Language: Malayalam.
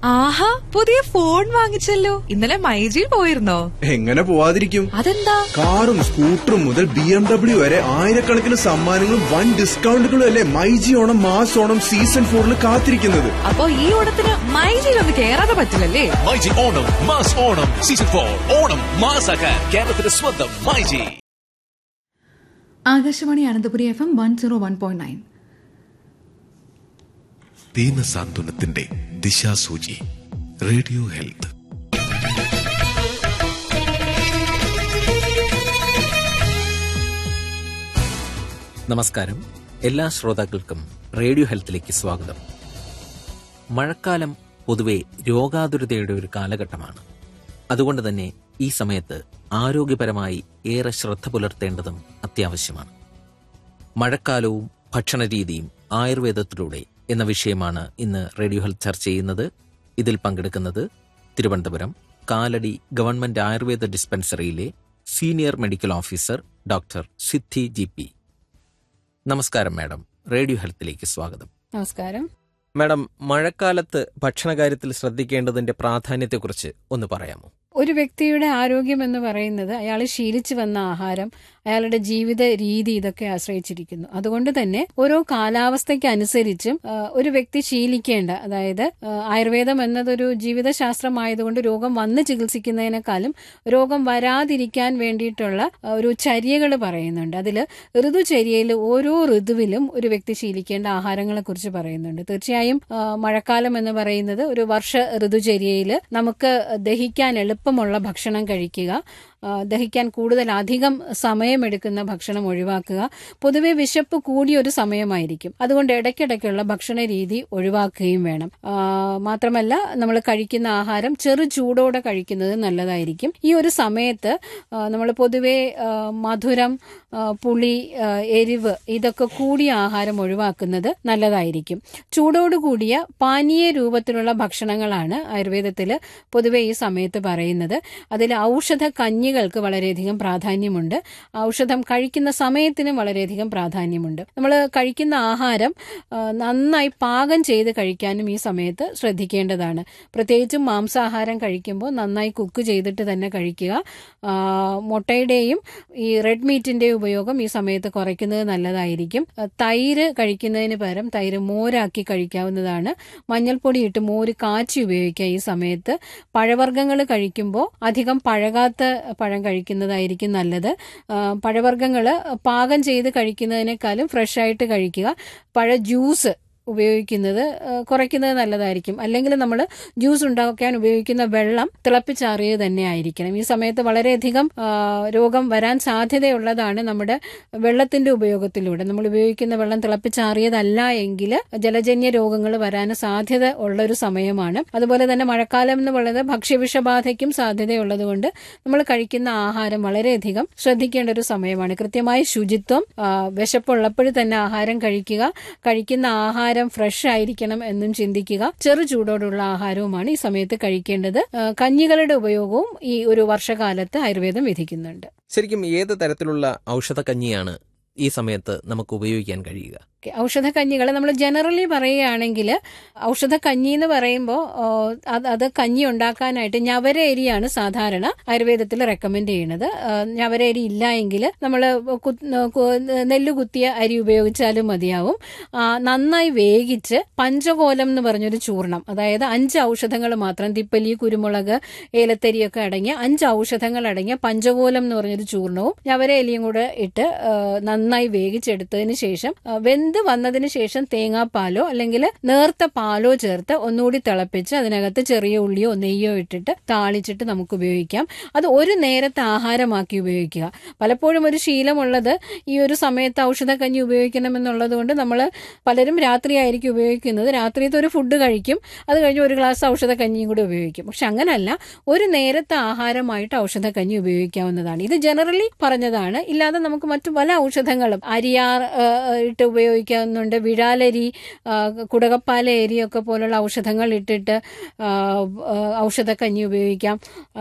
ആഹാ പുതിയ ഫോൺ വാങ്ങിച്ചല്ലോ ഇന്നലെ മൈജിയിൽ പോയിരുന്നോ എങ്ങനെ പോവാതിരിക്കും അതെന്താ കാറും സ്കൂട്ടറും മുതൽ ബി എം ഡബ്ല്യു വരെ ആയിരക്കണക്കിന് സമ്മാനങ്ങളും വൻ ഡിസ്കൗണ്ടുകളും അല്ലേ മൈജി ഓണം മാസ് ഓണം സീസൺ ഫോറിൽ കാത്തിരിക്കുന്നത് അപ്പൊ ഈ ഓണത്തിന് മൈജിയിൽ ഒന്ന് കേറാതെ പറ്റില്ലല്ലേ myG Onam mass Onam season for Onam മാസാക്കാൻ കേരളത്തിന്റെ സ്വന്തം myG Akashvani Ananthapuri F M one zero one point nine ദീനസാന്ത്വനത്തിന്റെ ദിശാസൂചി റേഡിയോ ഹെൽത്ത് നമസ്കാരം എല്ലാ ശ്രോതാക്കൾക്കും റേഡിയോ ഹെൽത്തിലേക്ക് സ്വാഗതം മഴക്കാലം പൊതുവെ രോഗാതുരതയുടെ ഒരു കാലഘട്ടമാണ് അതുകൊണ്ട് തന്നെ ഈ സമയത്ത് ആരോഗ്യപരമായി ഏറെ ശ്രദ്ധ പുലർത്തേണ്ടതും അത്യാവശ്യമാണ് മഴക്കാലവും ഭക്ഷണരീതിയും ആയുർവേദത്തിലൂടെ എന്ന വിഷയമാണ് ഇന്ന് റേഡിയോ ഹെൽത്ത് ചർച്ച ചെയ്യുന്നത് ഇതിൽ പങ്കെടുക്കുന്നത് തിരുവനന്തപുരം കാലടി ഗവൺമെന്റ് ആയുർവേദ ഡിസ്പെൻസറിയിലെ senior medical officer doctor Siddhi G P നമസ്കാരം മാഡം റേഡിയോ ഹെൽത്തിലേക്ക് സ്വാഗതം നമസ്കാരം മാഡം മഴക്കാലത്ത് ഭക്ഷണകാര്യത്തിൽ ശ്രദ്ധിക്കേണ്ടതിന്റെ പ്രാധാന്യത്തെക്കുറിച്ച് ഒന്ന് പറയാമോ ഒരു വ്യക്തിയുടെ ആരോഗ്യം എന്ന് പറയുന്നത് അയാൾ ശീലിച്ചു വന്ന ആഹാരം അയാളുടെ ജീവിത രീതി ഇതൊക്കെ ആശ്രയിച്ചിരിക്കുന്നു അതുകൊണ്ട് തന്നെ ഓരോ കാലാവസ്ഥയ്ക്ക് അനുസരിച്ചും ആ, ഒരു വ്യക്തി ശീലിക്കേണ്ട അതായത് ആ, ആയുർവേദം എന്നതൊരു ജീവിതശാസ്ത്രമായതുകൊണ്ട് രോഗം വന്ന് ചികിത്സിക്കുന്നതിനേക്കാളും രോഗം വരാതിരിക്കാൻ വേണ്ടിയിട്ടുള്ള ആ, ഒരു ചര്യകൾ പറയുന്നുണ്ട് അതിൽ ഋതുചര്യയിൽ ഓരോ ഋതുവിലും ഒരു വ്യക്തി ശീലിക്കേണ്ട ആഹാരങ്ങളെ കുറിച്ച് പറയുന്നുണ്ട് തീർച്ചയായും ആ, മഴക്കാലം എന്ന് പറയുന്നത് ഒരു വർഷ ഋതുചര്യയിൽ നമുക്ക് ദഹിക്കാൻ എളുപ്പമുള്ള ഭക്ഷണം കഴിക്കുക ആ, ദഹിക്കാൻ കൂടുതൽ അധികം സമയമെടുക്കുന്ന ഭക്ഷണം ഒഴിവാക്കുക പൊതുവെ വിശപ്പ് കൂടിയ ഒരു സമയമായിരിക്കും അതുകൊണ്ട് ഇടയ്ക്കിടയ്ക്കുള്ള ഭക്ഷണ രീതി ഒഴിവാക്കുകയും വേണം ആ, മാത്രമല്ല നമ്മൾ കഴിക്കുന്ന ആഹാരം ചെറു ചൂടോടെ കഴിക്കുന്നത് നല്ലതായിരിക്കും ഈ ഒരു സമയത്ത് നമ്മൾ പൊതുവെ ആ, മധുരം ആ, പുളി ആ, എരിവ് ഇതൊക്കെ കൂടിയ ആഹാരം ഒഴിവാക്കുന്നത് നല്ലതായിരിക്കും ചൂടോട് കൂടിയ പാനീയ രൂപത്തിലുള്ള ഭക്ഷണങ്ങളാണ് ആയുർവേദത്തിൽ പൊതുവെ ഈ സമയത്ത് പറയുന്നത് അതിൽ ഔഷധ കഞ്ഞികൾക്ക് വളരെയധികം പ്രാധാന്യമുണ്ട് ഔഷധം കഴിക്കുന്ന സമയത്തിനും വളരെയധികം പ്രാധാന്യമുണ്ട് നമ്മൾ കഴിക്കുന്ന ആഹാരം ആ, നന്നായി പാകം ചെയ്ത് കഴിക്കാനും ഈ സമയത്ത് ശ്രദ്ധിക്കേണ്ടതാണ് പ്രത്യേകിച്ചും മാംസാഹാരം കഴിക്കുമ്പോൾ നന്നായി കുക്ക് ചെയ്തിട്ട് തന്നെ കഴിക്കുക ആ, മുട്ടയുടെയും ഈ റെഡ് മീറ്റിന്റെയും ഉപയോഗം ഈ സമയത്ത് കുറയ്ക്കുന്നത് നല്ലതായിരിക്കും ആ, തൈര് കഴിക്കുന്നതിന് പകരം തൈര് മോരാക്കി കഴിക്കാവുന്നതാണ് മഞ്ഞൾപ്പൊടി ഇട്ട് മോര് കാച്ചി ഉപയോഗിക്കുക ഈ സമയത്ത് പഴവർഗ്ഗങ്ങൾ കഴിക്കുമ്പോൾ അധികം പഴകാത്ത പഴം കഴിക്കുന്നതായിരിക്കും നല്ലത് പഴവർഗ്ഗങ്ങൾ പാകം ചെയ്ത് കഴിക്കുന്നതിനേക്കാളും ഫ്രഷ് ആയിട്ട് കഴിക്കുക പഴ ജ്യൂസ് ഉപയോഗിക്കുന്നത് ആ, കുറയ്ക്കുന്നത് നല്ലതായിരിക്കും അല്ലെങ്കിൽ നമ്മൾ ജ്യൂസ് ഉണ്ടാക്കാൻ ഉപയോഗിക്കുന്ന വെള്ളം തിളപ്പിച്ചാറിയത് തന്നെ ആയിരിക്കണം ഈ സമയത്ത് വളരെയധികം ആ, രോഗം വരാൻ സാധ്യതയുള്ളതാണ് നമ്മുടെ വെള്ളത്തിന്റെ ഉപയോഗത്തിലൂടെ നമ്മൾ ഉപയോഗിക്കുന്ന വെള്ളം തിളപ്പിച്ചാറിയതല്ല എങ്കിൽ ജലജന്യ രോഗങ്ങൾ വരാൻ സാധ്യത ഉള്ള ഒരു സമയമാണ് അതുപോലെ തന്നെ മഴക്കാലം എന്ന് പറയുന്നത് ഭക്ഷ്യവിഷബാധയ്ക്കും സാധ്യതയുള്ളതുകൊണ്ട് നമ്മൾ കഴിക്കുന്ന ആഹാരം വളരെയധികം ശ്രദ്ധിക്കേണ്ട ഒരു സമയമാണ് കൃത്യമായി ശുചിത്വം ആ, വിശപ്പുള്ളപ്പോഴും തന്നെ ആഹാരം കഴിക്കുക കഴിക്കുന്ന ആഹാരം ഫ്രഷ് ആയിരിക്കണം എന്നും ചിന്തിക്കുക ചെറു ചൂടോടുള്ള ആഹാരവുമാണ് ഈ സമയത്ത് കഴിക്കേണ്ടത് ആ, കഞ്ഞികളുടെ ഉപയോഗവും ഈ ഒരു വർഷകാലത്ത് ആയുർവേദം വിധിക്കുന്നുണ്ട് ശരിക്കും ഏത് തരത്തിലുള്ള ഔഷധക്കഞ്ഞിയാണ് ഈ സമയത്ത് നമുക്ക് ഉപയോഗിക്കാൻ കഴിയുക ഔഷധക്കഞ്ഞികൾ നമ്മൾ ജനറലി പറയുകയാണെങ്കിൽ ഔഷധക്കഞ്ഞി എന്ന് പറയുമ്പോൾ അത് അത് കഞ്ഞി ഉണ്ടാക്കാനായിട്ട് ഞവരേരിയാണ് സാധാരണ ആയുർവേദത്തിൽ റെക്കമെൻഡ് ചെയ്യുന്നത് ആ, ഞവരേരി ഇല്ല എങ്കിൽ നമ്മൾ നെല്ല് കുത്തിയ അരി ഉപയോഗിച്ചാലും മതിയാവും ആ, നന്നായി വേവിച്ച് പഞ്ചകോലം എന്ന് പറഞ്ഞൊരു ചൂർണം അതായത് അഞ്ച് ഔഷധങ്ങൾ മാത്രം തിപ്പലി കുരുമുളക് ഏലത്തരിയൊക്കെ അടങ്ങിയ അഞ്ച് ഔഷധങ്ങൾ അടങ്ങിയ പഞ്ചകോലം എന്ന് പറഞ്ഞൊരു ചൂർണവും ഞവരേലിയും കൂടെ ഇട്ട് ആ, നന്നായി വേവിച്ചെടുത്തതിന് ശേഷം ആ, വെന്ത് വന്നതിന് ശേഷം തേങ്ങാപ്പാലോ അല്ലെങ്കിൽ നേർത്ത പാലോ ചേർത്ത് ഒന്നുകൂടി തിളപ്പിച്ച് അതിനകത്ത് ചെറിയ ഉള്ളിയോ നെയ്യോ ഇട്ടിട്ട് താളിച്ചിട്ട് നമുക്ക് ഉപയോഗിക്കാം അത് ഒരു നേരത്തെ ആഹാരമാക്കി ഉപയോഗിക്കുക പലപ്പോഴും ഒരു ശീലമുള്ളത് ഈ ഒരു സമയത്ത് ഔഷധക്കഞ്ഞി ഉപയോഗിക്കണമെന്നുള്ളത് കൊണ്ട് നമ്മൾ പലരും രാത്രിയായിരിക്കും ഉപയോഗിക്കുന്നത് രാത്രിയത്തെ ഒരു ഫുഡ് കഴിക്കും അത് കഴിഞ്ഞ് ഒരു ഗ്ലാസ് ഔഷധക്കഞ്ഞിയും കൂടി ഉപയോഗിക്കും പക്ഷെ അങ്ങനല്ല ഒരു നേരത്തെ ആഹാരമായിട്ട് ഔഷധക്കഞ്ഞി ഉപയോഗിക്കാവുന്നതാണ് ഇത് ജനറലി പറഞ്ഞതാണ് ഇല്ലാതെ നമുക്ക് മറ്റു പല ഔഷധങ്ങളും അരിയാർ ആ, ഇട്ട് ഉപയോഗിക്കാവുന്നുണ്ട് വിഴാലരി ആ, കുടകപ്പാല ഏരിയൊക്കെ പോലുള്ള ഔഷധങ്ങൾ ഇട്ടിട്ട് ആ, ആ, ഔഷധക്കഞ്ഞി ഉപയോഗിക്കാം